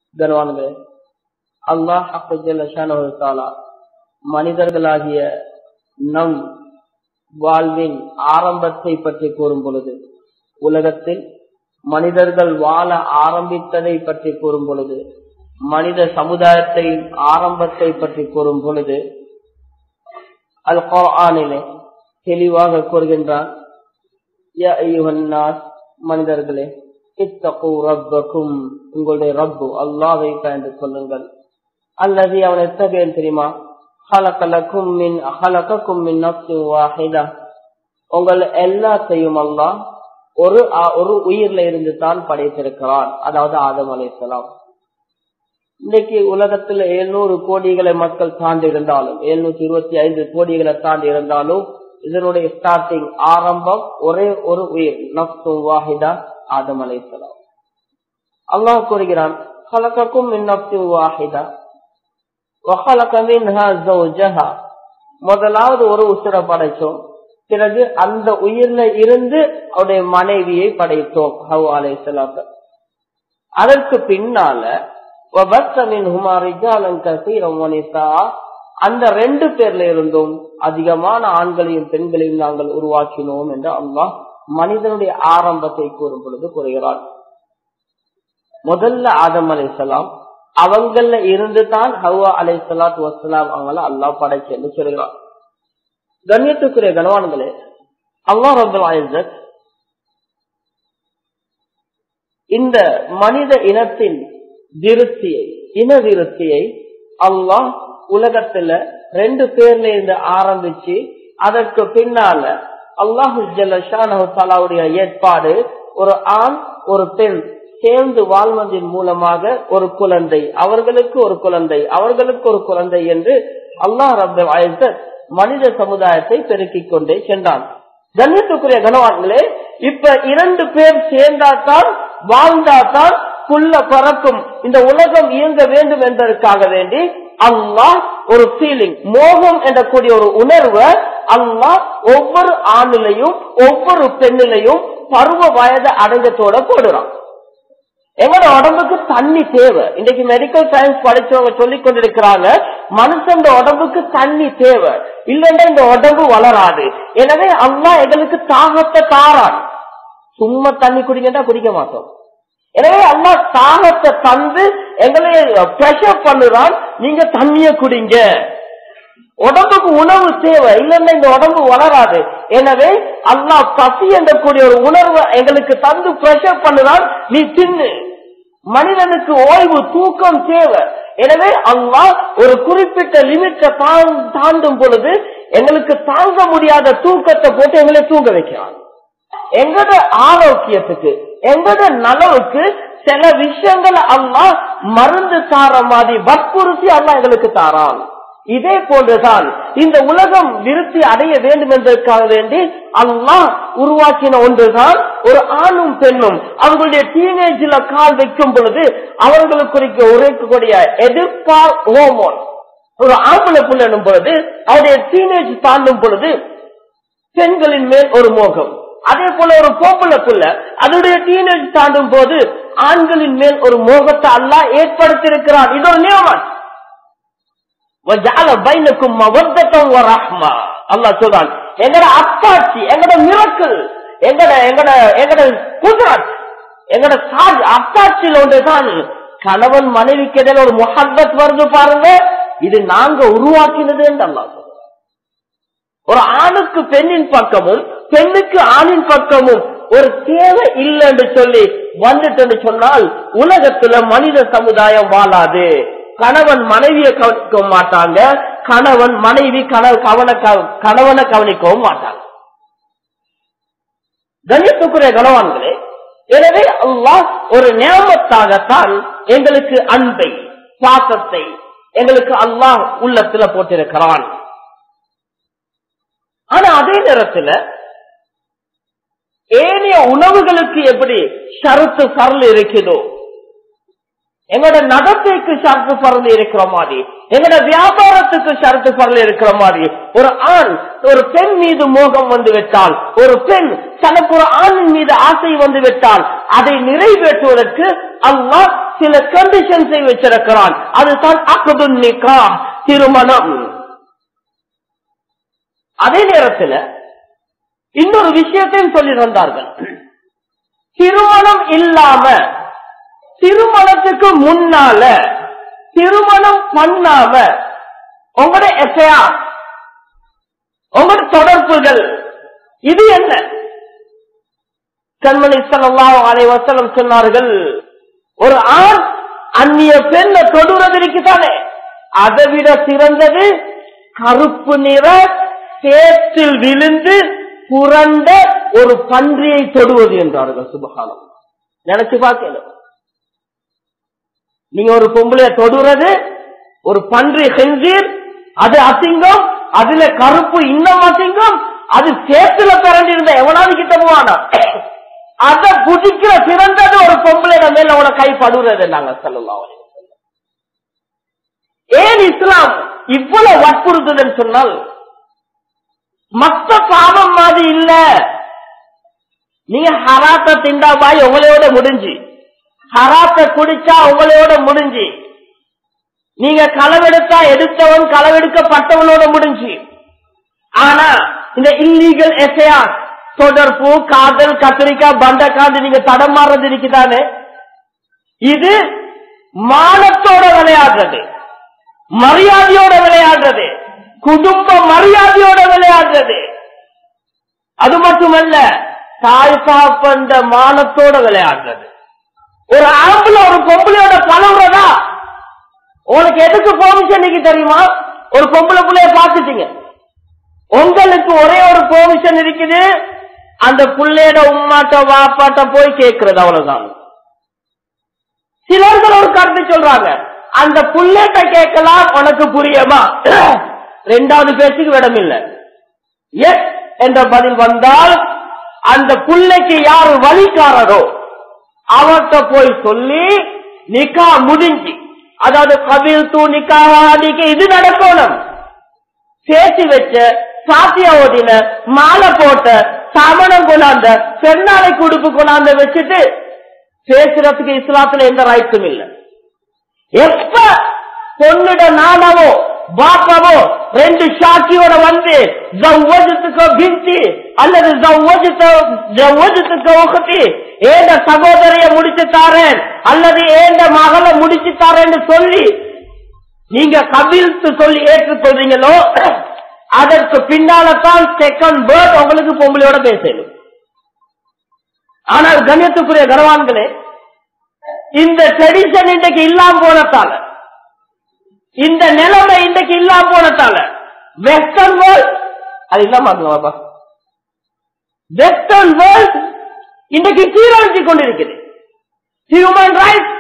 கனவான்களே அல்லாஹ் மனிதர்களாகிய நம் வாழ்வின் ஆரம்பத்தை பற்றி கூறும் பொழுது உலகத்தில் மனிதர்கள் வாழ ஆரம்பித்ததை பற்றி கூறும் பொழுது மனித சமுதாயத்தை ஆரம்பத்தை பற்றி கூறும் பொழுது அல் குர்ஆனிலே தெளிவாக கூறுகின்றான் யா அய்யுஹன்னாஸ் மனிதர்களே இத்தகு ரப்பக்கும் உங்களுடைய ரப்பு அல்லாவை பயந்து கொள்ளுங்கள் அல்லது அவன் எத்தகையன் தெரியுமா ஹலக்கலக்கும் மின் ஹலக்கக்கும் மின் நப்சின் வாஹிதா உங்கள் எல்லாத்தையும் அல்லாஹ் ஒரு ஒரு உயிர்ல இருந்து தான் படைத்திருக்கிறான் அதாவது ஆதம் அலைசலாம் இன்னைக்கு உலகத்துல எழுநூறு கோடிகளை மக்கள் தாண்டி இருந்தாலும் எழுநூத்தி இருபத்தி ஐந்து கோடிகளை தாண்டி இருந்தாலும் இதனுடைய ஸ்டார்டிங் ஆரம்பம் ஒரே ஒரு உயிர் நப்சும் வாஹிதா ஆதம் அலைசலாம் அல்லாஹ் கூறுகிறான் ஹலக்கக்கும் மின் நப்சின் வாஹிதா முதலாவது ஒரு உசுர படைச்சோம் பிறகு அந்த உயிர்ல இருந்து அவருடைய மனைவியை படைத்தோம் ஹவ் அலை அதற்கு பின்னால அந்த ரெண்டு பேர்ல இருந்தும் அதிகமான ஆண்களையும் பெண்களையும் நாங்கள் உருவாக்கினோம் என்று அல்லாஹ் மனிதனுடைய ஆரம்பத்தை கூறும் பொழுது கூறுகிறான் முதல்ல ஆதம் அலைசலாம் அவங்கள இருந்து தான் ஹவா அலை சலாத் வசலாம் அவங்கள அல்லா படைச்சு என்று சொல்கிறான் கண்ணியத்துக்குரிய கனவான்களே அல்லா ரபுல் இந்த மனித இனத்தின் விருத்தியை இன விருத்தியை அல்லாஹ் உலகத்துல ரெண்டு பேர்ல இருந்து ஆரம்பிச்சு அதற்கு பின்னால அல்லாஹு ஜல்லாவுடைய ஏற்பாடு ஒரு ஆண் ஒரு பெண் சேர்ந்து வாழ்வதன் மூலமாக ஒரு குழந்தை அவர்களுக்கு ஒரு குழந்தை அவர்களுக்கு ஒரு குழந்தை என்று அல்லாஹ் ரபுல் மனித சமுதாயத்தை பெருக்கிக் கொண்டே சென்றான் கண்ணியத்துக்குரிய கனவான்களே இப்ப இரண்டு பேர் சேர்ந்தாதான் வாழ்ந்தாதான் புல்ல பறக்கும் இந்த உலகம் இயங்க வேண்டும் என்பதற்காக வேண்டி அல்லாஹ் ஒரு ஃபீலிங் மோகம் என்ற கூடிய ஒரு உணர்வை அல்லாஹ் ஒவ்வொரு ஆணிலையும் ஒவ்வொரு பெண்ணிலையும் பருவ வயது அடைஞ்சத்தோட போடுறான் எங்களோட உடம்புக்கு தண்ணி தேவை இன்னைக்கு மெடிக்கல் சயின்ஸ் படிச்சவங்க சொல்லி கொண்டிருக்கிறாங்க மனுஷன் உடம்புக்கு தண்ணி தேவை இல்லைன்னா இந்த உடம்பு வளராது எனவே அல்லா எங்களுக்கு தாகத்தை தாரான் சும்மா தண்ணி குடிக்கட்டா குடிக்க மாட்டோம் எனவே அல்லா தாகத்தை தந்து எங்களை பிரஷர் பண்ணுறான் நீங்க தண்ணிய குடிங்க உடம்புக்கு உணவு தேவை இல்லைன்னா இந்த உடம்பு வளராது எனவே அல்லா பசி என்ற கூடிய ஒரு உணர்வை எங்களுக்கு தந்து பிரஷர் பண்ணுறான் நீ தின்னு மனிதனுக்கு ஓய்வு தூக்கம் தேவை எனவே அல்லா ஒரு குறிப்பிட்ட லிமிட்டை தாண்டும் பொழுது எங்களுக்கு தாங்க முடியாத தூக்கத்தை போட்டு எங்களை தூங்க வைக்கிறான் எங்கட ஆரோக்கியத்துக்கு எங்கட நலவுக்கு சில விஷயங்களை அல்லா மருந்து தார மாதிரி வற்புறுத்தி அல்லா எங்களுக்கு தாரான் இதே போன்றுதான் இந்த உலகம் விருத்தி அடைய வேண்டும் என்பதற்காக வேண்டி அல்லாஹ் உருவாக்கின ஒன்றுதான் ஒரு ஆணும் பெண்ணும் அவர்களுடைய டீனேஜில் கால் வைக்கும் பொழுது அவர்களுக்கு உரைக்கக்கூடிய எதிர்பார் ஹோமோன் ஒரு ஆம்பளை புள்ளனும் பொழுது அவருடைய டீனேஜ் தாண்டும் பொழுது பெண்களின் மேல் ஒரு மோகம் அதே போல ஒரு பொம்பளை புள்ள அதனுடைய டீனேஜ் தாண்டும் போது ஆண்களின் மேல் ஒரு மோகத்தை அல்லா ஏற்படுத்தியிருக்கிறார் இது ஒரு நியமன் அல்லா சொல்றான் எங்கட அத்தாட்சி எங்கட மிரக்கல் எங்கட எங்கட எங்கட குஜராத் எங்கட சாஜ் அத்தாட்சியில் ஒன்றுதான் கணவன் மனைவிக்கு இடையில ஒரு முஹப்பத் வருது பாருங்க இது நாங்க உருவாக்கினது என்று அல்லா ஒரு ஆணுக்கு பெண்ணின் பக்கமும் பெண்ணுக்கு ஆணின் பக்கமும் ஒரு தேவை இல்லை என்று சொல்லி வந்துட்டு சொன்னால் உலகத்துல மனித சமுதாயம் வாழாது கணவன் மனைவியை கவனிக்க மாட்டாங்க கணவன் மனைவி கவன கணவனை கவனிக்கவும் மாட்டாங்க கணித்துக்குரிய கணவான்களே எனவே அல்லாஹ் ஒரு நியமத்தாகத்தான் எங்களுக்கு அன்பை பாசத்தை எங்களுக்கு அல்லாஹ் உள்ளத்துல போட்டிருக்கிறான் ஆனா அதே நேரத்தில் ஏனைய உணவுகளுக்கு எப்படி ஷருத்து சரல் இருக்குதோ எங்களோட நடத்தைக்கு ஷரத்து பரல் இருக்கிற மாதிரி எங்களோட வியாபாரத்துக்கு ஷரத்து பரல் இருக்கிற மாதிரி ஒரு ஆண் ஒரு பெண் மீது மோகம் வந்து விட்டால் ஒரு பெண் தனக்கு ஒரு ஆணின் மீது ஆசை வந்து விட்டால் அதை நிறைவேற்றுவதற்கு அல்லாஹ் சில கண்டிஷன்ஸை வச்சிருக்கிறான் அதுதான் அகது நிக்கா திருமணம் அதே நேரத்தில் இன்னொரு விஷயத்தையும் சொல்லி தந்தார்கள் திருமணம் இல்லாம திருமணத்துக்கு முன்னால திருமணம் பண்ணாம உங்களோட எஃப்ஐஆ உங்களோட தொடர்புகள் இது என்ன கண்மணி சல்லாஹ் அலைவசலம் சொன்னார்கள் ஒரு ஆண் அந்நிய பெண்ணை தொடுறது இருக்குதானே அதை விட சிறந்தது கருப்பு நிற சேற்றில் விழுந்து புரண்ட ஒரு பன்றியை தொடுவது என்றார்கள் சுபகாலம் நினைச்சு பார்க்கணும் நீங்க ஒரு பொம்பளைய தொடுறது ஒரு பன்றி செஞ்சீர் அது அசிங்கம் அதுல கருப்பு இன்னும் அசிங்கம் அது சேத்துல பிறண்டிருந்த எவனாவது கிட்ட போவானா அதை புதிக்கிற சிறந்தது ஒரு பொம்பளையிட மேல அவன கை படுறது நாங்க சொல்லலாம் ஏன் இஸ்லாம் இவ்வளவு வற்புறுத்துதுன்னு சொன்னால் மத்த பாவம் மாதிரி இல்ல நீங்க ஹராத்த திண்டா பாய் உங்களையோட முடிஞ்சு ஹராத்த குடிச்சா உங்களையோட முடிஞ்சு நீங்க களவெடுத்தா எடுத்தவன் களவெடுக்கப்பட்டவனோட முடிஞ்சு ஆனா இந்த இல்லீகல் எஃப்ஐஆர் தொடர்பு காதல் கத்திரிக்காய் பண்டக்காந்து நீங்க தடமாறது இருக்குதானே இது மானத்தோட விளையாடுறது மரியாதையோட விளையாடுறது குடும்ப மரியாதையோட விளையாடுறது அது மட்டுமல்ல தாய் பாப்பந்த மானத்தோட விளையாடுறது ஒரு ஆம்பளை ஒரு பொம்பளையோட பழகுறதா உனக்கு எதுக்கு பெர்மிஷன் தெரியுமா ஒரு பொம்பளை பிள்ளைய பார்த்துட்டீங்க உங்களுக்கு ஒரே ஒரு பெர்மிஷன் இருக்குது அந்த புள்ளையோட உம்மாட்ட வாப்பாட்ட போய் கேட்கறது அவ்வளவுதான் சிலர்கள் ஒரு கருத்து சொல்றாங்க அந்த புள்ளேட்ட கேட்கலாம் உனக்கு புரியுமா ரெண்டாவது பேச்சுக்கு விடம் இல்லை எஸ் என்ற பதில் வந்தால் அந்த புள்ளைக்கு யாரு வழிகாரரோ அவர்கிட்ட போய் சொல்லி நிக்கா முடிஞ்சு அதாவது கபில் தூ நிக்காவாதிக்கு இது நடக்கணும் பேசி வச்ச சாத்தியா ஓதின மாலை போட்ட சமணம் கொண்டாந்த பெண்ணாலை குடுப்பு கொண்டாந்த வச்சுட்டு பேசுறதுக்கு இஸ்லாத்துல எந்த ரைட்ஸும் இல்லை எப்ப பொண்ணுட நானாவோ பாப்பாவோ ரெண்டு சாட்சியோட வந்து ஜவ்வஜத்துக்கு பிந்தி அல்லது ஜவ்வஜத்துக்கு உகத்தி ஏண்ட சகோதரிய முடிச்சு தாரேன் அல்லது ஏண்ட மகளை முடிச்சு தாரேன்னு சொல்லி நீங்க கபில்த்து சொல்லி ஏற்றுக்கொள்றீங்களோ அதற்கு பின்னால்தான் செகண்ட் பேர்ட் உங்களுக்கு பொம்பளையோட பேசணும் ஆனால் கண்ணியத்துக்குரிய கனவான்களே இந்த ட்ரெடிஷன் இன்றைக்கு இல்லாம போனதால இந்த நிலைமை இன்றைக்கு இல்லாம போனதால வெஸ்டர்ன் வேர்ல்ட் அது இல்லாம பாப்பா வெஸ்டர்ன் வேர்ல்ட் இன்றைக்கு சீரழிச்சு கொண்டிருக்கிறது human rights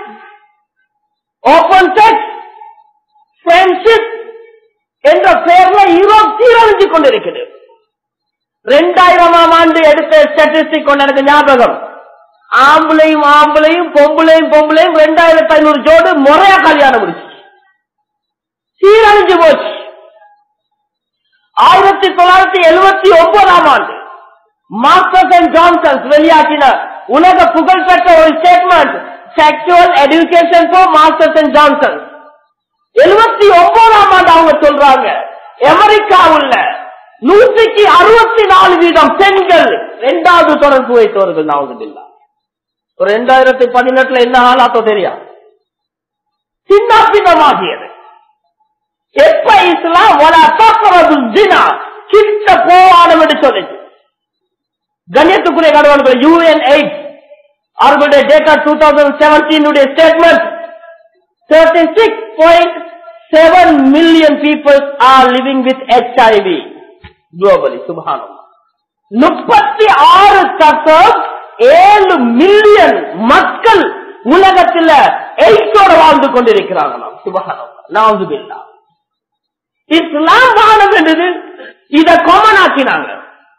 open sex friendship என்ற பெயர்ல யூரோப் சீரழிச்சு கொண்டிருக்கிறது ரெண்டாயிரமாம் ஆண்டு எடுத்த ஸ்டாட்டிஸ்டிக் கொண்டு எனக்கு ஞாபகம் ஆம்பளையும் ஆம்பளையும் பொம்பளையும் பொம்பளையும் ரெண்டாயிரத்தி ஐநூறு ஜோடு முறையா கல்யாணம் முடிச்சு சீரழிஞ்சு போச்சு ஆயிரத்தி தொள்ளாயிரத்தி எழுபத்தி ஒன்பதாம் ஆண்டு மாஸ்டர்ஸ் அண்ட் ஜான்சன்ஸ் வெளியாக்கின உலக புகழ்பெற்ற ஒரு statement sexual education for Masters and Johnsons எழுபத்தி ஒன்பதாம் ஆண்டு அவங்க சொல்றாங்க அமெரிக்காவுள்ள நூற்றுக்கு அறுபத்தி நாலு வீதம் பெண்கள் இரண்டாவது தொடர்பு வைத்தவர்கள் நாவதுல்லா ஒரு ரெண்டாயிரத்தி பதினெட்டுல என்ன ஆளாத்தோ தெரியா சின்ன பின்னமாகியது எப்ப இஸ்லாம் ஒரு அத்தாக்கரது ஜினா கிட்ட போவானம் என்று சொல்லுச்சு கண்ணியத்துக்குரிய கடவுள்கள் யூஎன் எயிட் அவர்களுடைய டேட்டா டூ தௌசண்ட் செவன்டீனுடைய statement thirty six point seven million people are living with HIV globally சுபானம் முப்பத்தி ஆறு தசம் ஏழு மில்லியன் மக்கள் உலகத்தில் எய்ட்ஸோட வாழ்ந்து கொண்டிருக்கிறாங்களாம் சுபகானம் நாவுதுபில்லா இஸ்லாம் வானம் என்றது இத காமன் ஆக்கினாங்க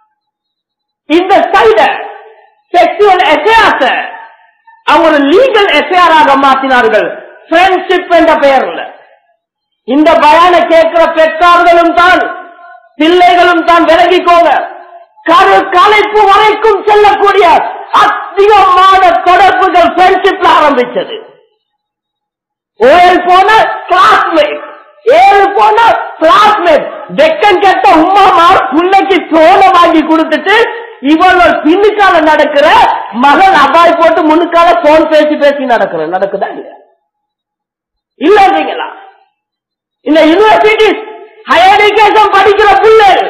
இந்த சைட செக்ஷுவல் எஃப்ஐஆர்ஸ அவங்க லீகல் எஃப்ஐஆராக மாற்றினார்கள் ஃப்ரெண்ட்ஷிப் என்ற பெயர்ல இந்த பயான கேட்கிற பெற்றார்களும் தான் பிள்ளைகளும் தான் விலகிக்கோங்க கரு கலைப்பு வரைக்கும் செல்லக்கூடிய அதிகமான தொடர்புகள் ஃப்ரெண்ட்ஷிப்ல ஆரம்பிச்சது ஓஎல் போன கிளாஸ்மேட் ஏழு போன கிளாஸ்மேட் வெக்கம் கெட்ட உமா மார் பிள்ளைக்கு சோள வாங்கி கொடுத்துட்டு இவள் பின்னுக்கால நடக்கிற மகள் அபாய் போட்டு முன்னுக்கால போன் பேசி பேசி நடக்கிற நடக்குதா இல்லையா இல்லைங்களா இந்த யூனிவர்சிட்டி ஹையர் எஜுகேஷன் படிக்கிற பிள்ளைகள்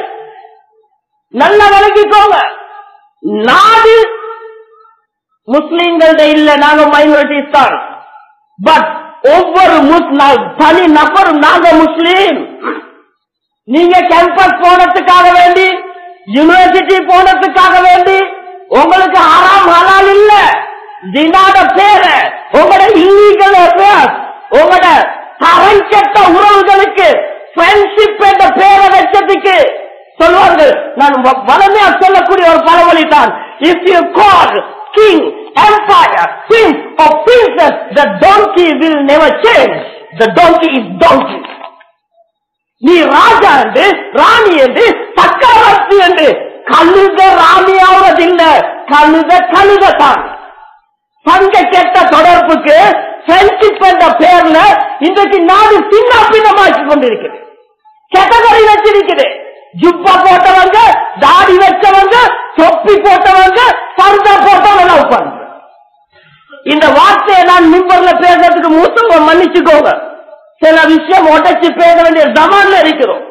நல்லா விளங்கிக்கோங்க நாடு முஸ்லிம்கள்ட்ட இல்ல நாங்க மைனாரிட்டிஸ் தான் பட் ஒவ்வொரு முஸ்- நா- தனி நபரும் நாங்க முஸ்லீம் நீங்க கேம்பஸ் போனதுக்காக வேண்டி யூனிவர்சிட்டி போனதுக்காக வேண்டி உங்களுக்கு ஹராம் ஹலால் இல்ல தினாட பேர உங்களோட இல்லீகல் affairs, உங்களோட தரங்கெட்ட உறவுகளுக்கு ஃப்ரெண்ட்ஷிப் என்ற பேரை வச்சதுக்கு சொல்வார்கள் நான் வ- வளமையா சொல்லக்கூடிய ஒரு பழமொழி தான் if you call king empire prince or princess the donkey will never change the donkey is donkey நீ ராஜா என்று ராணி என்று சக்கரவர்த்தி என்று கழுத ராணியாவதில்ல கழுத கழுத தான் பங்க கெட்ட தொடர்புக்கு ஃப்ரெண்ட்ஷிப் என்ற பெயர்ல இன்றைக்கு நாடு சின்ன பின்னமாக்கி கொண்டிருக்குது கேட்டகரி வச்சிருக்குது ஜுப்பா போட்டவங்க தாடி வச்சவங்க தொப்பி போட்டவங்க பர்தா போட்டவங்க உட்கார்ந்து இந்த வார்த்தையை நான் மிம்பர்ல பேசுறதுக்கு மூத்தவங்க மன்னிச்சுக்கோங்க சில விஷயம் உடைச்சு பேச வேண்டிய ஜமான்ல இருக்கிறோம்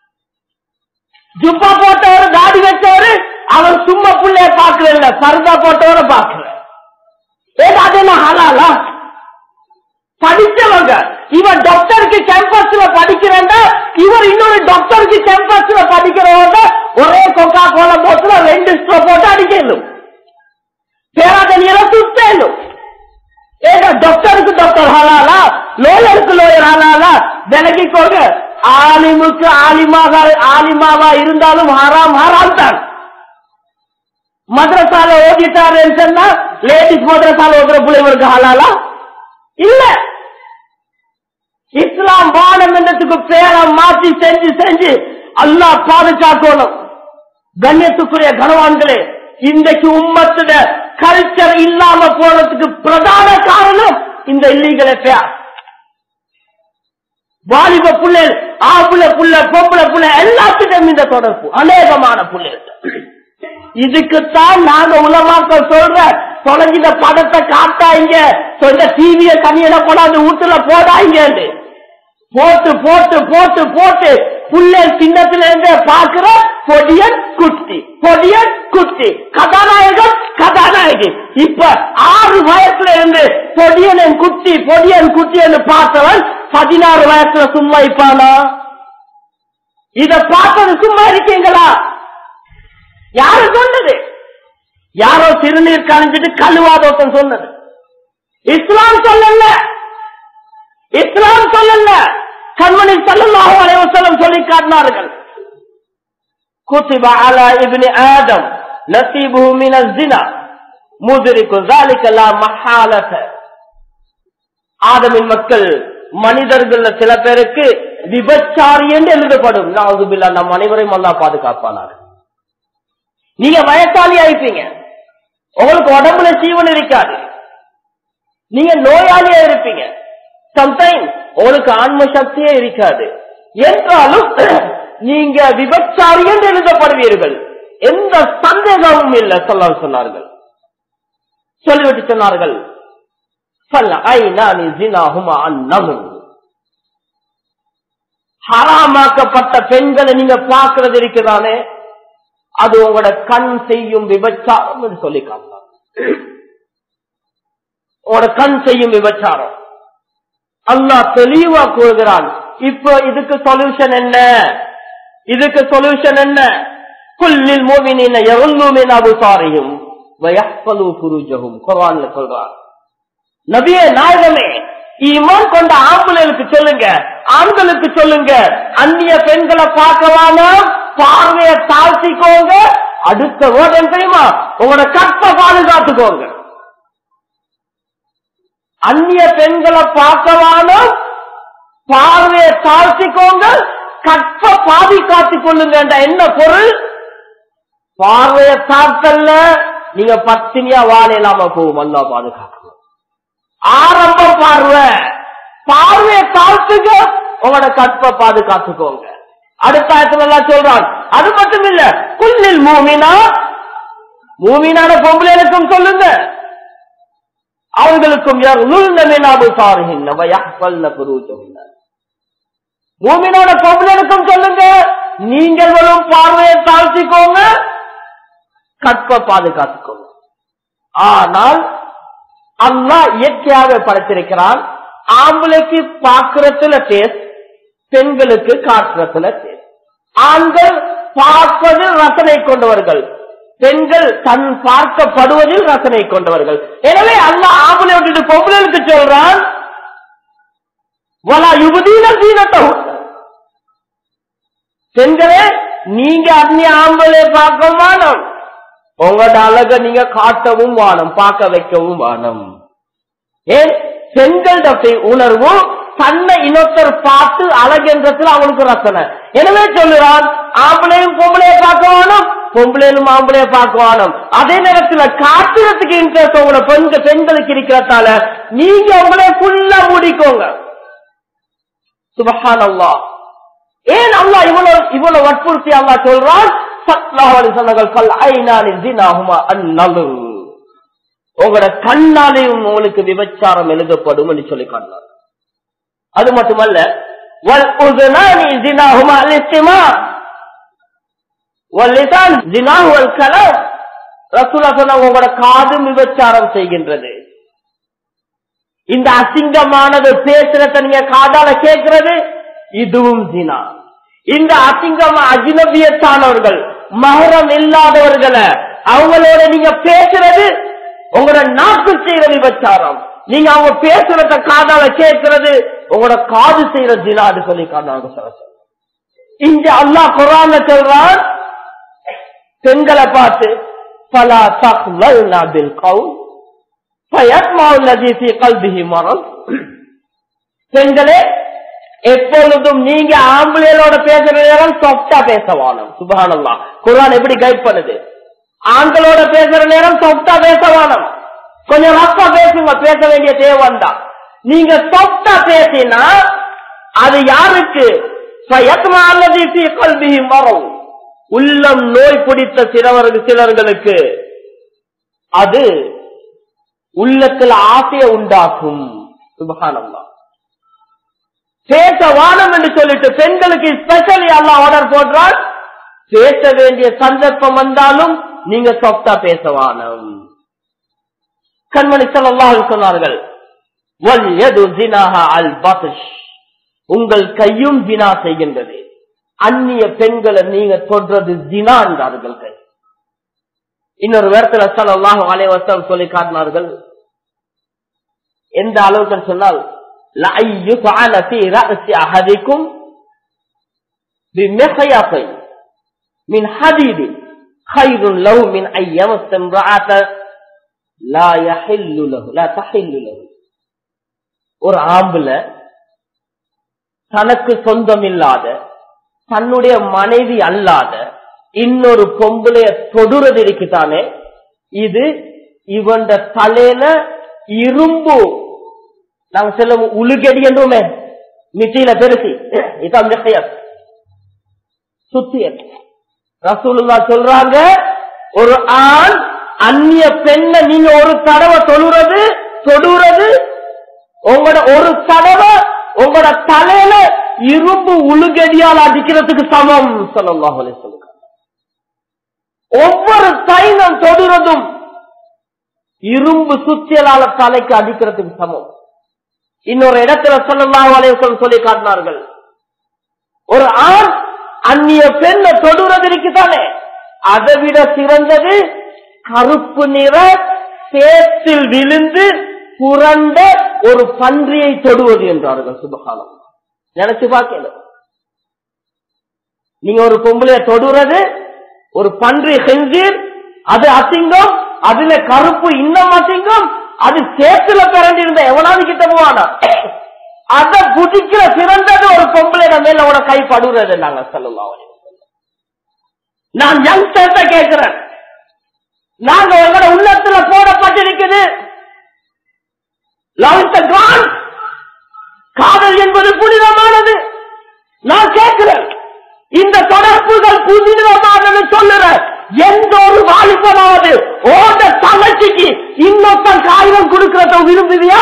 ஜுப்பா போட்டவர் தாடி வச்சவர் அவன் சும்மா புள்ளைய பாக்கல பர்தா போட்டவரை பாக்கல ஏதா அது என்ன ஹலாலா படிச்சவங்க இவன் டாக்டருக்கு கேம்பஸ்ல படிக்கிறேன்டா இவர் இன்னொரு டாக்டருக்கு கேம்பஸ்ல படிக்கிறவங்க ஒரே கொக்கா கோலா போட்டுல ரெண்டு ஸ்ட்ரோ போட்டு அடிக்கணும் பேராதனியில சுத்தணும் ஏதா டாக்டருக்கு டாக்டர் ஹலாலா லோயருக்கு லோயர் ஹலாலா விலகிக்கோங்க ஆலிமுக்கு ஆலிமாக ஆலிமாவா இருந்தாலும் ஹராம் ஹராம் தான் மദ്രസാல ஓதிட்டாருன்னு சொன்னா லேடிஸ் மദ്രസാல ஓதுற பிள்ளைங்களுக்கு ஹலாலா இல்ல இஸ்லாம் வானம் என்றதுக்கு பேரை மாற்றி செஞ்சு செஞ்சு அல்லாஹ் பாதுகாக்கணும் கண்ணியத்துக்குரிய கனவான்களே இன்றைக்கு உம்மத்துல கல்ச்சர் இல்லாம போனதுக்கு பிரதான காரணம் இந்த இல்லீகல் பேர் வாலிப புள்ளல் ஆம்புல புள்ள பொம்பளை புள்ள எல்லாத்துக்கும் இந்த தொடர்பு அநேகமான புள்ளைகள் இதுக்குத்தான் நாங்க உலமாக்கள் சொல்ற தொலைஞ்சின படத்தை காட்டாங்க சொந்த டிவிய தனியில கொண்டாந்து வீட்டுல போடாங்க போட்டு போட்டு போட்டு போட்டு புள்ளை சின்னத்துல இருந்து பாக்குற பொடியன் குட்டி பொடியன் குட்டி கதாநாயகன் கதாநாயகி இப்ப ஆறு வயசுல இருந்து பொடியன் குட்டி பொடியன் குட்டி என்று பார்த்தவன் பதினாறு வயசுல சும்மா இப்பானா இத பார்த்தது சும்மா இருக்கீங்களா யாரு சொன்னது யாரோ திருநீர் கலைஞ்சிட்டு கழுவாதோட்டம் சொன்னது இஸ்லாம் சொல்லல இஸ்லாம் சொல்லல கண்மணி சல்லல்லாஹு அலைஹி வஸல்லம் சொல்லி காட்டினார்கள் كتب على ابن آدم نصيبه من الزنا مدرك ذلك لا محالة ஆதமின் மக்கள் மனிதர்கள் சில பேருக்கு விபச்சாரி என்று எழுதப்படும் நான் நம் அனைவரையும் அல்லா பாதுகாப்பானார் நீங்க வயசாளி ஆயிப்பீங்க உங்களுக்கு உடம்புல ஜீவன் இருக்காது நீங்க நோயாளியா இருப்பீங்க சம்டைம் உங்களுக்கு ஆன்ம சக்தியே இருக்காது என்றாலும் நீங்க விபச்சாரி என்று எழுதப்படுவீர்கள் எந்த சந்தேகமும் இல்லை சொல்ல சொன்னார்கள் சொல்லிவிட்டு சொன்னார்கள் சொல்ல ஐ நான் ஜினாஹுமா அன்னமும் ஹராமாக்கப்பட்ட பெண்களை நீங்க பார்க்கறது இருக்கிறானே அது உங்களோட கண் செய்யும் விபச்சாரம் என்று சொல்லி காட்டலாம் உங்களோட கண் செய்யும் விபச்சாரம் அல்லாஹ் தெளிவா கூறுகிறான் இப்போ இதுக்கு சொல்யூஷன் என்ன இதுக்கு சொல்யூஷன் என்ன குல்லில் மோமினின எவல்லூமின் அபுசாரியும் வயப்பலு குருஜகும் குர்ஆன்ல சொல்றான் நபியே நாயகமே ஈமான் கொண்ட ஆம்பளைகளுக்கு சொல்லுங்க ஆண்களுக்கு சொல்லுங்க அந்நிய பெண்களை பார்க்கலாமா பார்வையை தாழ்த்திக்கோங்க அடுத்த வேர்டு என்ன தெரியுமா உங்களோட கற்பை பாதுகாத்துக்கோங்க அந்நிய பெண்களை பார்க்கவானோ பார்வையை தாழ்த்திக்கோங்க கற்ப பாதுகாத்துக் கொள்ளுங்க என்ன பொருள் பார்வையை தாழ்த்தல்ல நீங்க பத்தினியா வாழ இல்லாம போகும் அல்லா பாதுகாக்கணும் ஆரம்ப பார்வை பார்வையை தாழ்த்துங்க உங்களோட கற்பை பாதுகாத்துக்கோங்க அடுத்த ஆயத்துல எல்லாம் சொல்றான் அது மட்டும் இல்ல குல்லில் மூமினா மூமினான பொம்பளைகளுக்கும் சொல்லுங்க அவர்களுக்கும் மூமினோட பொம்பளைகளுக்கும் சொல்லுங்க நீங்களும் பார்வையை தாழ்த்திக்கோங்க கற்பை பாதுகாத்துக்கோங்க ஆனால் அல்லா இயற்கையாக படைத்திருக்கிறான் ஆம்பளைக்கு பார்க்கறதுல டேஸ்ட் பெண்களுக்கு காட்டுறதுல டேஸ்ட் ஆண்கள் பார்ப்பதில் ரசனை கொண்டவர்கள் பெண்கள் தன் பார்க்கப்படுவதில் ரசனை கொண்டவர்கள் எனவே அல்ல ஆம்பளை விட்டுட்டு பொம்பளைக்கு சொல்றான் வலா யுவதீன தீனத்தை பெண்களே நீங்க அந்நிய ஆம்பளை பார்க்க வானம் உங்களோட அழக நீங்க காட்டவும் வானம் பார்க்க வைக்கவும் வானம் ஏன் பெண்களோட உணர்வு தன்னை இன்னொருத்தர் பார்த்து அழகென்றதுல அவனுக்கு ரசனை எனவே சொல்லுறான் ஆம்பளையும் பொம்பளைய பார்க்க வானம் பொம்பளையும் ஆம்பளைய பார்க்க வானம் அதே நேரத்துல காட்டுறதுக்கு இன்ட்ரெஸ்ட் உங்களோட பெண்கள் பெண்களுக்கு இருக்கிறதால நீங்க உங்களே ஃபுல்லா மூடிக்கோங்க சுபஹான் அல்லா ஏன் அல்லா இவ்வளவு இவ்வளவு வற்புறுத்தி அல்லா சொல்றான் உங்களோட கண்ணாலையும் உங்களுக்கு விபச்சாரம் எழுதப்படும் என்று சொல்லி காட்டினார் அது மட்டுமல்ல உங்களோட காதும் விபச்சாரம் செய்கின்றது இந்த அசிங்கமானது பேசுறத நீங்க காதால கேட்கிறது இதுவும் ஜினா இந்த அசிங்கமா அஜினபியத்தானவர்கள் மகரம் இல்லாதவர்களை அவங்களோட நீங்க பேசுறது உங்களோட நாக்கு செய்யற விபச்சாரம் நீங்க அவங்க பேசுறத காதால கேட்கிறது உங்களோட காது செய்யற ஜினாடு சொல்லி காரணம் சொல்ல இங்க அல்லா குரான் சொல்றான் பெண்களை பார்த்து பலா தக்வல் நாபில் கவுன் பெண்களே எப்பொழுதும் நீங்க ஆம்பளைகளோட பேசுற நேரம் சாஃப்டா பேச வானம் சுபானல்லா குரான் எப்படி கைட் பண்ணுது ஆண்களோட பேசுற நேரம் சாஃப்டா பேச வானம் கொஞ்சம் ரப்பா பேசுங்க பேச வேண்டிய தேவைதான் நீங்க சாஃப்டா பேசினா அது யாருக்கு மரம் உள்ளம் நோய் பிடித்த சிலவர்கள் சிலர்களுக்கு அது உள்ளத்தில் ஆசையை உண்டாக்கும் சுபகானம்தான் பேச வானம் என்று சொல்லிட்டு பெண்களுக்கு ஸ்பெஷலி அல்லா ஆர்டர் போடுறால் பேச வேண்டிய சந்தர்ப்பம் வந்தாலும் நீங்க சொப்தா பேச வானம் கண்மணி சொல்லாஹ் சொன்னார்கள் உங்கள் கையும் ஜினா செய்கின்றது அந்நிய பெண்களை நீங்க தொடுறது ஜினா என்றார்கள் கை இன்னொரு வேரத்தில் சல்லாஹ் அலைவசம் சொல்லி காட்டினார்கள் எந்த அளவுக்கு சொன்னால் من حديد خير له من أن يمس امرأة لا يحل له لا تحل له ஒரு ஆம்புல தனக்கு சொந்தம் இல்லாத தன்னுடைய மனைவி அல்லாத இன்னொரு பொம்பளைய தொடுறது இருக்குதானே இது இவன் தலையில இரும்பு நாங்க செல்லும் உழுகடி என்றுமே மிட்டியில பெருசி இதான் மிகையர் சுத்தியல் ரசூலுல்லா சொல்றாங்க ஒரு ஆண் அந்நிய பெண்ணை நீங்க ஒரு தடவை தொழுறது தொடுறது உங்களோட ஒரு தடவை உங்களோட தலையில இரும்பு உழுகடியால் அடிக்கிறதுக்கு சமம் சொல்லலாம் சொல்லுங்க ஒவ்வொரு தைனம் தொடுறதும் இரும்பு சுத்தியலால தலைக்கு அடிக்கிறதுக்கு சமம் இன்னொரு இடத்துல சொல்லலாம் அலைவசம் சொல்லி காட்டினார்கள் ஒரு ஆண் அந்நிய பெண்ணை தொடுறது இருக்குதானே அதை விட சிறந்தது கருப்பு நிற சேத்தில் விழுந்து புரண்ட ஒரு பன்றியை தொடுவது என்றார்கள் சுபகாலம் நினைச்சு பார்க்கல நீங்க ஒரு பொம்பளைய தொடுறது ஒரு பன்றி செஞ்சீர் அது அசிங்கம் அதுல கருப்பு இன்னும் அசிங்கம் அது சேத்துல பிறந்திருந்த எவனாவது கிட்ட போவானா அதை புதிக்கிற சிறந்தது ஒரு பொம்பளையிட மேல அவன கை படுறது நாங்க சொல்லலாம் நான் யங்ஸ்டர்ஸ கேட்கிறேன் நாங்க உங்களோட உள்ளத்துல போடப்பட்டிருக்குது தொடர்பு புனிதமானது நான் கேட்கிறேன் இந்த தொடர்புகள் புனிதமானது சொல்லுற எந்த ஒரு வாலிபனாவது ஓட தங்கச்சிக்கு இன்னொருத்தன் காகிதம் கொடுக்கறத விரும்புவியா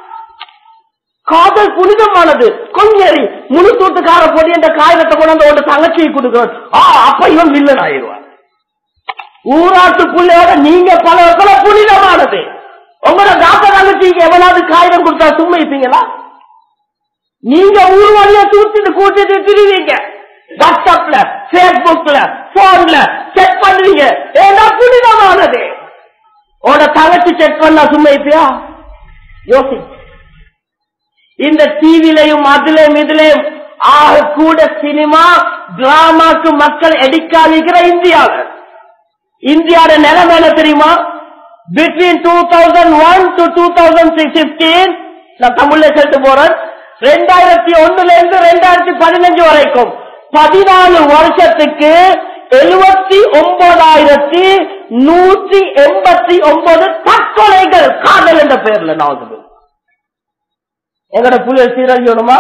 காதல் புனிதமானது கொஞ்சரி முழு தூட்டுக்கார போட்டு இந்த காகிதத்தை கொண்டு வந்து தங்கச்சியை கொடுக்கிறான் ஆ அப்ப இவன் வில்லன் ஆயிடுவான் ஊராட்டு புள்ளையோட நீங்க பல பல புனிதமானது உங்களோட தாத்தா தங்கச்சிக்கு எவனாவது காகிதம் கொடுத்தா சும்மா இருப்பீங்களா நீங்க ஊர் வழிய தூக்கிட்டு கூட்டிட்டு திரிவீங்க வாட்ஸ்அப்ல பேஸ்புக்ல போன்ல செக் பண்ணுவீங்க ஏன்னா புனிதமானது உட தங்கச்சி செக் பண்ணா சும்மா இருப்பியா யோசி இந்த டிவிலையும் அதுலயும் இதுலயும் ஆக கூட சினிமா டிராமாக்கு மக்கள் எடுக்காதிக்கிற இந்தியாவில் இந்தியாவோட நிலைமை என்ன தெரியுமா between two thousand one to two thousand fifteen நான் தமிழ்ல சேர்த்து போறேன் ரெண்டாயிரத்தி ஒண்ணுல இருந்து ரெண்டாயிரத்தி பதினஞ்சு வரைக்கும் பதினாலு வருஷத்துக்கு எழுபத்தி ஒன்பதாயிரத்தி நூற்றி எண்பத்தி ஒன்பது தற்கொலைகள் காதல் என்ற பெயர்ல நான் எங்கட புயல் சீரழியணுமா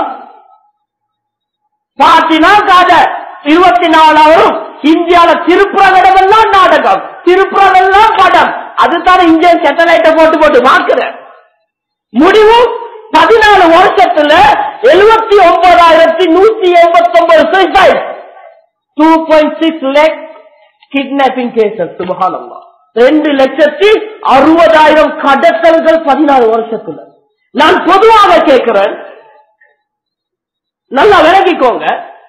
பாத்தினா காதல் இருபத்தி நாலாயிரம் இந்தியால திருப்புறவிடமெல்லாம் நாடகம் திருப்புறமெல்லாம் படம் அதுதான் இந்தியன் சேட்டலைட்ட போட்டு போட்டு பார்க்கிற முடிவு பதினாலு வருஷத்துல எழுபத்தி ஒன்பதாயிரத்தி நூத்தி எண்பத்தி ஒன்பது suicide two point six lakh kidnapping cases சுபகானம்மா ரெண்டு லட்சத்தி அறுபதாயிரம் கடத்தல்கள் பதினாலு வருஷத்துல நான் பொதுவாக கேட்கிறேன் நல்லா விளங்கிக்கோங்க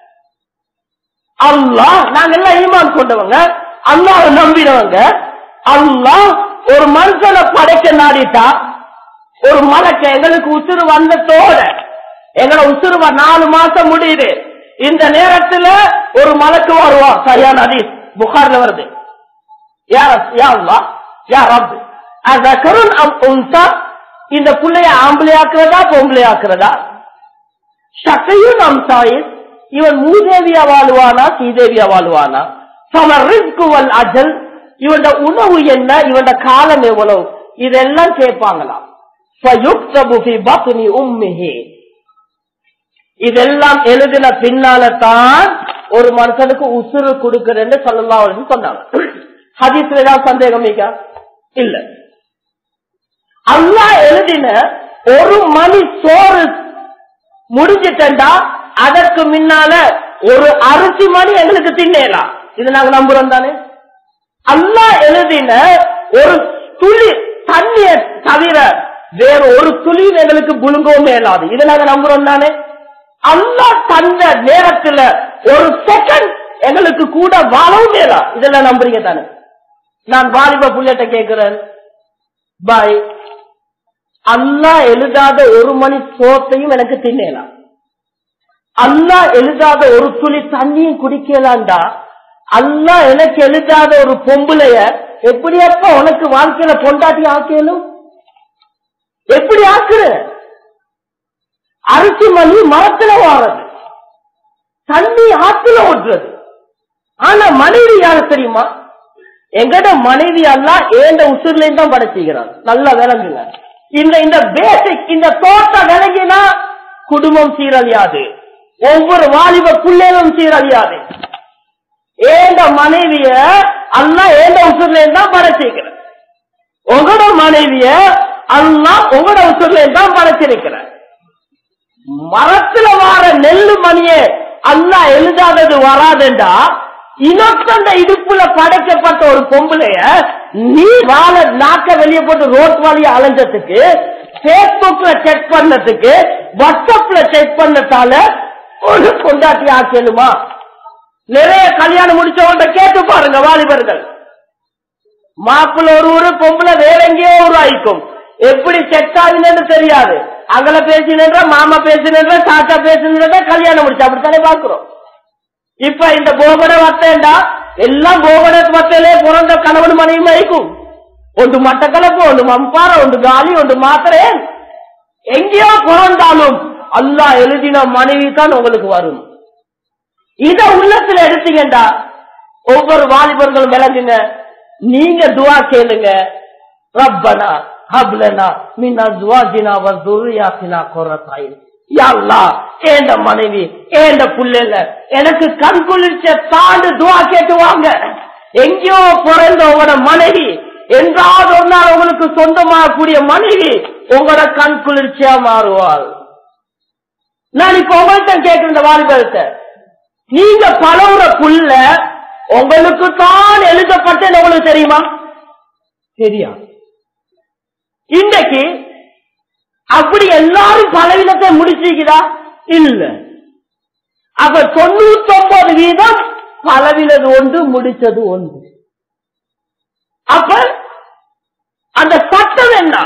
அல்லாஹ் நாங்க எல்லாம் ஈமான் கொண்டவங்க அல்லாஹ் நம்பினவங்க அல்லாஹ் ஒரு மனுஷனை படைக்க நாடிட்டா ஒரு மலக்க எங்களுக்கு உசுறு வந்ததோட எங்களை உசுறு வ- நாலு மாசம் முடியுது இந்த நேரத்துல ஒரு மலக்கு வருவா சரியான அதீஸ் புகார்ல வருது யார் யா அல்லாஹ் யா ரப் அஸகருன் அம் உன்சா இந்த புள்ளைய ஆம்பளையாக்குறதா பொம்பளையாக்குறதா ஷக்கையும் நம் தாயிஸ் இவன் மூதேவியா வாழ்வானா சீதேவியா வாழ்வானா சம ரிஸ்குவல் அஜல் இவன் உணவு என்ன இவன் காலம் எவ்வளவு இதெல்லாம் கேட்பாங்களாம் فَيُكْتَبُ فِي بَطْنِ أُمِّهِ இதெல்லாம் எழுதின பின்னால தான் ஒரு மனுஷனுக்கு உசுறு கொடுக்கிறேன்னு சொல்லலாம் சொன்னாங்க ஹதீஸ்ல ஏதாவது சந்தேகம் இருக்கா இல்ல அல்லாஹ் எழுதின ஒரு மணி சோறு முடிஞ்சிட்டா அதற்கு முன்னால ஒரு அரிசி மணி எங்களுக்கு தின்னேலாம் இது நாங்க நம்புறோம் தானே அல்லாஹ் எழுதின ஒரு துளி தண்ணிய தவிர வேற ஒரு துளி எங்களுக்கு புழுங்கவும் மேலாது இது நாங்க நம்புறோம் தானே அல்லாஹ் தந்த நேரத்துல ஒரு செகண்ட் எங்களுக்கு கூட வாழவும் மேலா இதெல்லாம் நம்புறீங்க தானே நான் வாலிப புள்ளட்ட கேட்கிறேன் பாய் அல்லாஹ் எழுதாத ஒரு மணி சோத்தையும் எனக்கு தின்னலாம் அல்லாஹ் எழுதாத ஒரு துளி தண்ணியும் குடிக்கலாம்டா அல்லாஹ் எனக்கு எழுதாத ஒரு பொம்பளைய எப்படியப்ப உனக்கு வாழ்க்கையில பொண்டாட்டி ஆக்கணும் எப்படி ஆக்குற அரிசி மணி மரத்துல வாழறது தண்ணி ஆத்துல ஓட்டுறது ஆனா மனைவி யாரு தெரியுமா எங்கட மனைவி எல்லாம் ஏண்ட உசுர்ல தான் படைச்சுக்கிறான் நல்லா விளங்குங்க இந்த இந்த பேசிக் இந்த தோட்டம் விளங்கினா குடும்பம் சீரழியாது ஒவ்வொரு வாலிப பிள்ளைகளும் சீரழியாது ஏண்ட மனைவிய அல்லா ஏண்ட உசுர்ல தான் படைச்சிருக்கிற உங்களோட மனைவிய அல்லா உங்களோட உசுர்ல தான் படைச்சிருக்கிற மரத்துல வார நெல்லு மணியே அல்லா எழுதாதது வராதுண்டா இன்னொருத்தந்த இடுப்புல படைக்கப்பட்ட ஒரு பொம்பளைய நீ வாழ நாக்க வெளியே போட்டு ரோட் வழிய அலைஞ்சதுக்கு பேஸ்புக்ல செக் பண்ணதுக்கு வாட்ஸ்அப்ல செக் பண்ணதால ஒரு கொண்டாட்டி ஆக்கலுமா நிறைய கல்யாணம் முடிச்சவங்க கேட்டு பாருங்க வாலிபர்கள் மாப்பிள்ள ஒரு ஊரு பொம்பளை வேற எங்கேயோ உருவாயிக்கும் எப்படி செட் ஆகுதுன்னு தெரியாது அங்கல பேசினன்ற மாமா பேசினன்ற தாத்தா பேசினன்ற கல்யாணம் முடிச்சு அப்படித்தானே பாக்குறோம் இப்ப இந்த போகட வத்தேண்டா எல்லாம் போகட வத்தையிலே பிறந்த கணவன் மனைவி மயக்கும் ஒன்று மட்டக்களப்பு ஒன்று மம்பார ஒன்று காலி ஒன்று மாத்திரை எங்கேயோ பிறந்தாலும் அல்லாஹ் எழுதின மனைவி தான் உங்களுக்கு வரும் இத உள்ளத்துல எடுத்தீங்கடா ஒவ்வொரு வாலிபர்களும் விளங்குங்க நீங்க துவா கேளுங்க ரப்பனா ஹப்லனா மின் அஸ்வாஜினா வ ذُرِّيَّاتِنَا قُرَّةَ أَعْيُنٍ யாழ்லா ஏண்ட மனைவி ஏண்ட புள்ள எனக்கு கண் குளிர்ச்ச தாண்டு துவா கேட்டுவாங்க எங்கேயோ பிறந்த உங்களோட மனைவி என்றாவது ஒரு நாள் உங்களுக்கு சொந்தமாகக்கூடிய மனைவி உங்களோட கண் குளிர்ச்சியா மாறுவாள் நான் இப்ப உங்கள்கிட்ட கேட்கிற இந்த வாலிபத்தை நீங்க பழகுற புள்ள உங்களுக்கு தான் எழுதப்பட்டது உங்களுக்கு தெரியுமா தெரியா இன்றைக்கு அப்படி எல்லாரும் பலவீனத்தை முடிச்சிருக்கிறா இல்ல அப்ப தொண்ணூத்தி ஒன்பது வீதம் பலவினது ஒன்று முடிச்சது ஒன்று அப்ப அந்த சட்டம் என்ன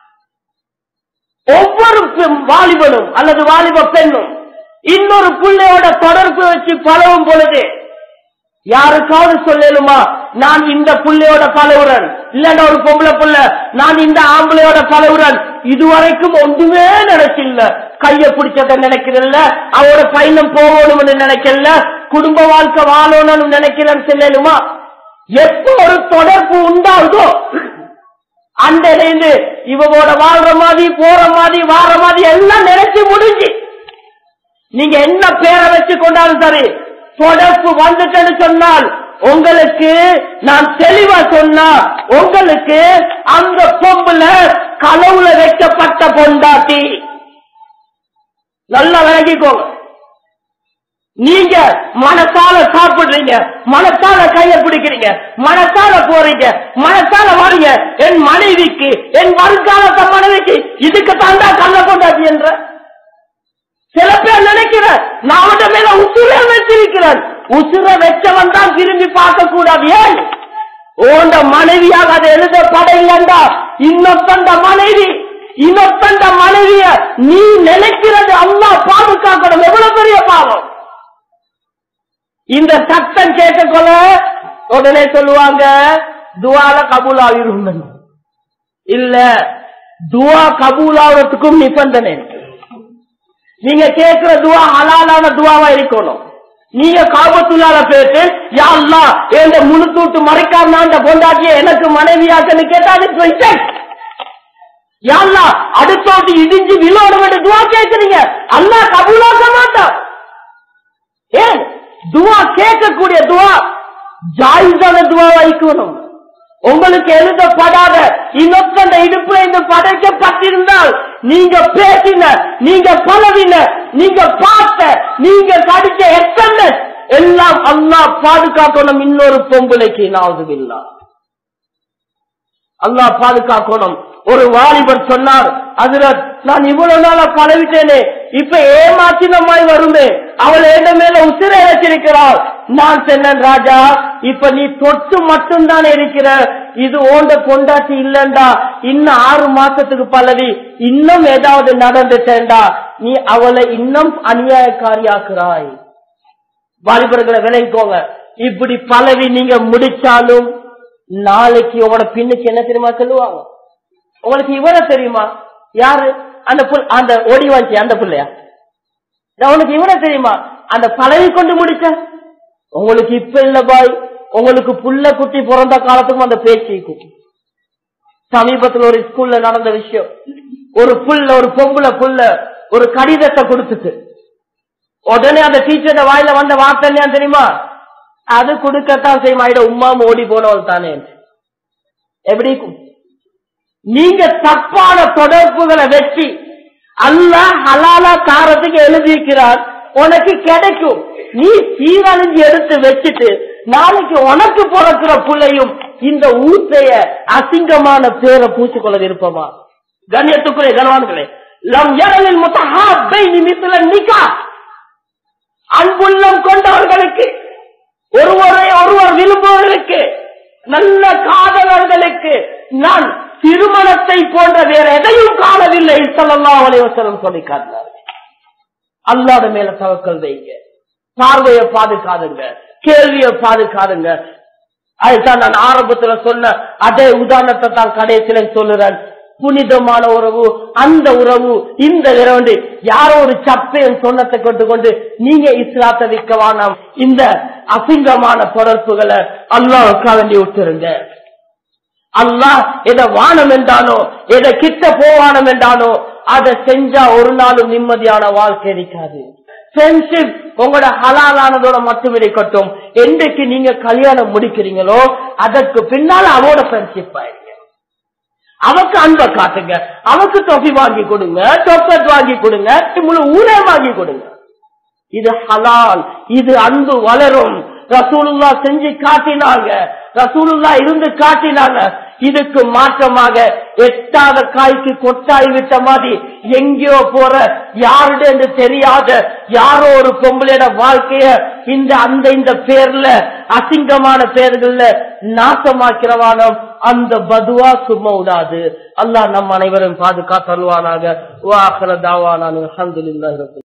ஒவ்வொரு பெண் வாலிபனும் அல்லது வாலிப பெண்ணும் இன்னொரு பிள்ளையோட தொடர்பு வச்சு பழகும் பொழுது யாருக்காவது சொல்லலுமா நான் இந்த புள்ளையோட பழகுறன் இல்லன்னா ஒரு பொம்பளை புள்ள நான் இந்த ஆம்பளையோட பழகுறன் இதுவரைக்கும் ஒன்றுமே நினைக்கல கைய பிடிச்சத நினைக்கிறல்ல அவரோட பயணம் போகணும்னு நினைக்கல குடும்ப வாழ்க்கை வாழணும்னு நினைக்கிறேன்னு சொல்லலுமா எப்ப ஒரு தொடர்பு உண்டாகுதோ அந்த இருந்து இவவோட வாழ்ற மாதிரி போற மாதிரி வார மாதிரி எல்லாம் நினைச்சு முடிஞ்சு நீங்க என்ன பேரை வச்சு கொண்டாலும் சரி தொடர்பு வந்துட்டேன்னு சொன்னால் உங்களுக்கு நான் தெளிவா சொன்னா உங்களுக்கு அந்த பொம்புல களவுல வைக்கப்பட்ட பொண்டாட்டி நல்லா விளங்கிக்கோங்க நீங்க மனசால சாப்பிடுறீங்க மனசால கைய பிடிக்கிறீங்க மனசால போறீங்க மனசால வரீங்க என் மனைவிக்கு என் வருங்காலத்த மனைவிக்கு இதுக்கு தாண்டா கள்ள கொண்டாட்டி என்ற சில பேர் நினைக்கிற நான் அவன் மேல உசுர வச்சிருக்கிறேன் உசுர வச்சவன் தான் திரும்பி பார்க்க கூடாது ஏன் ஓண்ட மனைவியாக அதை எழுதப்படையிலண்டா இன்னொத்தண்ட மனைவி இன்னொத்தண்ட மனைவிய நீ நினைக்கிறது அம்மா பாதுகாக்கணும் எவ்வளவு பெரிய பாவம் இந்த சட்டம் கேட்டுக்கொள்ள உடனே சொல்லுவாங்க துவால கபூல் ஆகிரும் இல்ல துவா கபூல் ஆகிறதுக்கும் நிபந்தனை இருக்கு நீங்க கேட்கிற துவா ஹலாலான துவாவா இருக்கணும் நீங்க காபத்துள்ளால பேசு யாழ்லா எந்த முழு தூட்டு மறைக்காம அந்த பொண்டாட்டிய எனக்கு மனைவியாக்கன்னு கேட்டா அது mistake. யாழ்லா அடுத்தோட்டு இடிஞ்சு விழோடும் என்று துவா கேட்கிறீங்க அல்லா கபூலாக்க மாட்டான் ஏன் துவா கேட்கக்கூடிய துவா ஜாயிஸான துவா வைக்கணும் உங்களுக்கு எழுதப்படாத இன்னொத்த இடுப்புல இந்த படைக்கப்பட்டிருந்தால் நீங்க பேசின நீங்க பழவின நீங்க பார்த்த நீங்க கடிச்ச எத்தனை எல்லாம் அல்லா பாதுகாக்கணும் இன்னொரு பொம்பளைக்கு நாவது இல்லா அல்லாஹ் பாதுகாக்கணும் ஒரு வாலிபர் சொன்னார் அதுல நான் இவ்வளவு நாளா பழவிட்டேனே இப்ப ஏமாத்தினமாய் வருமே அவள் என்ன மேல உசிர வச்சிருக்கிறாள் நான் சொன்னேன் ராஜா இப்ப நீ தொட்டு மட்டும்தானே இருக்கிற இது ஓண்ட கொண்டாட்டி இல்லண்டா இன்னும் ஆறு மாசத்துக்கு பல்லவி இன்னும் ஏதாவது நடந்துட்டேன்டா நீ அவளை இன்னும் அநியாயக்காரியாக்குறாய் வாலிபர்களை விளைவிக்கோங்க இப்படி பலவி நீங்க முடிச்சாலும் நாளைக்கு உங்களோட பின்னுக்கு என்ன தெரியுமா சொல்லுவாங்க உங்களுக்கு இவரை தெரியுமா யாரு அந்த புல் அந்த ஓடி வாஞ்சி அந்த புள்ளையா நான் உனக்கு இவரை தெரியுமா அந்த பழவி கொண்டு முடிச்ச உங்களுக்கு இப்ப இல்ல பாய் உங்களுக்கு புள்ள குட்டி பிறந்த காலத்துக்கும் அந்த பேச்சு இருக்கும் சமீபத்துல ஒரு ஸ்கூல்ல நடந்த விஷயம் ஒரு புள்ள ஒரு பொம்புல புள்ள ஒரு கடிதத்தை கொடுத்துட்டு உடனே அந்த டீச்சர் வாயில வந்த வார்த்தை என்ன தெரியுமா அது கொடுக்கத்தான் செய்யும் ஆயிட உமாம ஓடி போனவள் தானே எப்படி இருக்கும்? நீங்க தப்பான தொடர்புகளை வச்சு அல்ல ஹலாலா காரத்துக்கு எழுதியிருக்கிறார் உனக்கு கிடைக்கும் நீ சீரழிஞ்சு எடுத்து வச்சுட்டு நாளைக்கு உனக்கு பிறக்கிற புள்ளையும் இந்த ஊத்தைய அசிங்கமான பேரை பூச்சிக்கொள்ள விருப்பமா கண்ணியத்துக்குரிய கனவான்களே லம் எரலில் முத்தஹாபை நிமித்துல நிக்கா அன்புள்ளம் கொண்டவர்களுக்கு ஒருவரை ஒருவர் விரும்புவர்களுக்கு நல்ல காதலர்களுக்கு நான் திருமணத்தை போன்ற வேற எதையும் காணவில்லை ஸல்லல்லாஹு அலைஹி வஸல்லம் சொல்லி காட்டினார் அல்லாத மேல தவக்கல் வைங்க பார்வையை பாதுகாதுங்க கேள்வியை பாதுகாதுங்க அதுதான் நான் ஆரம்பத்துல சொன்ன அதே உதாரணத்தை தான் கடைசியில சொல்லுறேன் புனிதமான உறவு அந்த உறவு இந்த இரண்டு யாரோ ஒரு சப்பையன் சொன்னத்தை கொண்டு கொண்டு நீங்க இஸ்லாத்தை விற்க வேணாம் இந்த அசிங்கமான தொடர்புகளை அல்லாவுக்காக வேண்டி விட்டுருங்க அல்லாஹ் எதை வானம் என்றானோ எதை கிட்ட போவானம் என்றானோ அதை செஞ்சா ஒரு நாளும் நிம்மதியான வாழ்க்கை இருக்காது ஃப்ரெண்ட்ஷிப் உங்களோட ஹலாலானதோட மட்டும் இருக்கட்டும் என்றைக்கு நீங்க கல்யாணம் முடிக்கிறீங்களோ அதற்கு பின்னால அவரோட ஃப்ரெண்ட்ஷிப் ஆயிருங்க அவக்கு அன்பை காட்டுங்க அவக்கு தொகை வாங்கி கொடுங்க சாக்லேட் வாங்கி கொடுங்க முழு ஊரே வாங்கி கொடுங்க இது ஹலால் இது அன்பு வளரும் ரசூலுல்லா செஞ்சு காட்டினாங்க ரசூலுல்லா இருந்து காட்டினாங்க இதுக்கு மாற்றமாக எட்டாத காய்க்கு கொட்டாய் விட்ட மாதிரி எங்கேயோ போற யாருடைய என்று தெரியாத யாரோ ஒரு பொம்பளையோட வாழ்க்கைய இந்த அந்த இந்த பேர்ல அசிங்கமான பேர்கள்ல நாசமாக்கிறவானோ அந்த பதுவா சும்மா விடாது அல்லாஹ் நம் அனைவரும் பாதுகாத்தல்வானாக வாஹர தாவானானு அல்ஹம்துலில்லாஹி ரப்பில்